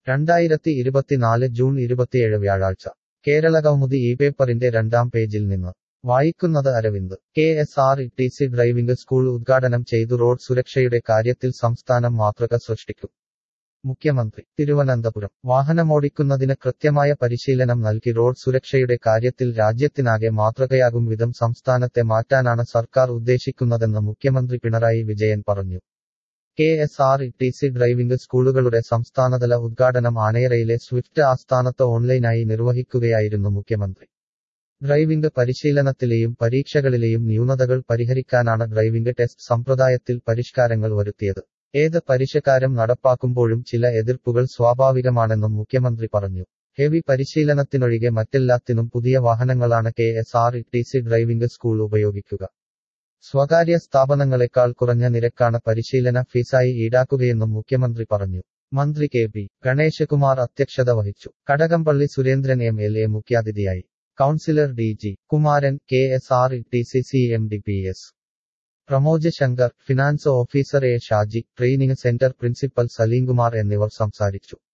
രണ്ടായിരത്തി ഇരുപത്തിനാല് ജൂൺ ഇരുപത്തിയേഴ് വ്യാഴാഴ്ച കേരളകൗമുദി ഈ പേപ്പറിന്റെ രണ്ടാം പേജിൽ നിന്ന് വായിക്കുന്നത് Aravind K S R T C driving school ഉദ്ഘാടനം ചെയ്തു റോഡ് സുരക്ഷയുടെ കാര്യത്തിൽ സംസ്ഥാനം മാതൃക സൃഷ്ടിക്കും മുഖ്യമന്ത്രി തിരുവനന്തപുരം വാഹനമോടിക്കുന്നതിന് കൃത്യമായ പരിശീലനം നൽകി റോഡ് സുരക്ഷയുടെ കാര്യത്തിൽ രാജ്യത്തിനാകെ മാതൃകയാകും വിധം സംസ്ഥാനത്തെ മാറ്റാനാണ് സർക്കാർ ഉദ്ദേശിക്കുന്നതെന്ന് മുഖ്യമന്ത്രി പിണറായി വിജയൻ പറഞ്ഞു K S R T C driving സ്കൂളുകളുടെ സംസ്ഥാനതല ഉദ്ഘാടനം ആണേറയിലെ സ്വിഫ്റ്റ് ആസ്ഥാനത്ത് ഓൺലൈനായി നിർവഹിക്കുകയായിരുന്നു മുഖ്യമന്ത്രി ഡ്രൈവിംഗ് പരിശീലനത്തിലെയും പരീക്ഷകളിലെയും ന്യൂനതകൾ പരിഹരിക്കാനാണ് ഡ്രൈവിംഗ് ടെസ്റ്റ് സമ്പ്രദായത്തിൽ പരിഷ്കാരങ്ങൾ വരുത്തിയത് ഏത് പരിഷ്കാരം നടപ്പാക്കുമ്പോഴും ചില എതിർപ്പുകൾ സ്വാഭാവികമാണെന്നും മുഖ്യമന്ത്രി പറഞ്ഞു ഹെവി പരിശീലനത്തിനൊഴികെ മറ്റെല്ലാത്തിനും പുതിയ വാഹനങ്ങളാണ് K S R T C driving school ഉപയോഗിക്കുക സ്വകാര്യ സ്ഥാപനങ്ങളെക്കാൾ കുറഞ്ഞ നിരക്കാണ് പരിശീലന ഫീസായി ഈടാക്കുകയെന്നും മുഖ്യമന്ത്രി പറഞ്ഞു മന്ത്രി കെ പി ഗണേശകുമാർ അധ്യക്ഷത വഹിച്ചു Kadakampally Surendran M L A മുഖ്യാതിഥിയായി councillor D G Kumaran K S R T C C M D P S Pramoj Shankar finance officer A Shaji training centre principal Salimkumar എന്നിവർ സംസാരിച്ചു